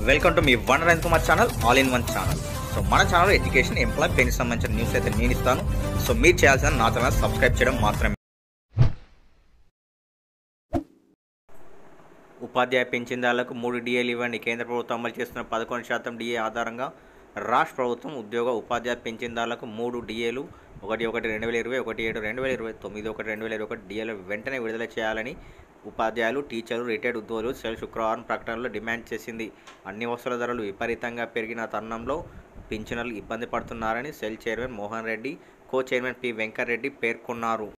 welcome to మీ వన్ రైన్ Kumar channel all in one channel so మన ఛానల్ ఎడ్యుకేషన్ ఎంప్లాయ్ పెన్కి సంబంధించిన న్యూస్ అయితే నేను ఇస్తాను సో మీరు చేయాల్సిన నా ఛానల్ సబ్స్క్రైబ్ చేయడం మాత్రమే ఉపాధ్యాయ పెంచిందాలకు మూడు డిఏలు ఇవ్వండి కేంద్ర ప్రభుత్వం అమలు చేస్తున్న పదకొండు శాతం డిఏ ఆధారంగా రాష్ట్ర ప్రభుత్వం ఉద్యోగ ఉపాధ్యాయ పెంచిందాలకు మూడు డిఏలు ఒకటి ఒకటి రెండు వేల ఇరవై ఒకటి ఏడు రెండు వేల ఇరవై తొమ్మిది ఒకటి రెండు వేల ఇరవై ఒకటి డిఏలు వెంటనే విడుదల చేయాలని ఉపాధ్యాయులు టీచర్లు రిటైర్డ్ ఉద్యోగులు సెల్ శుక్రవారం ప్రకటనలో డిమాండ్ చేసింది అన్ని వస్తువుల ధరలు విపరీతంగా పెరిగిన తరుణంలో పింఛనర్లు ఇబ్బంది పడుతున్నారని cell chairman Mohan Reddy co chairman P Venkatareddy పేర్కొన్నారు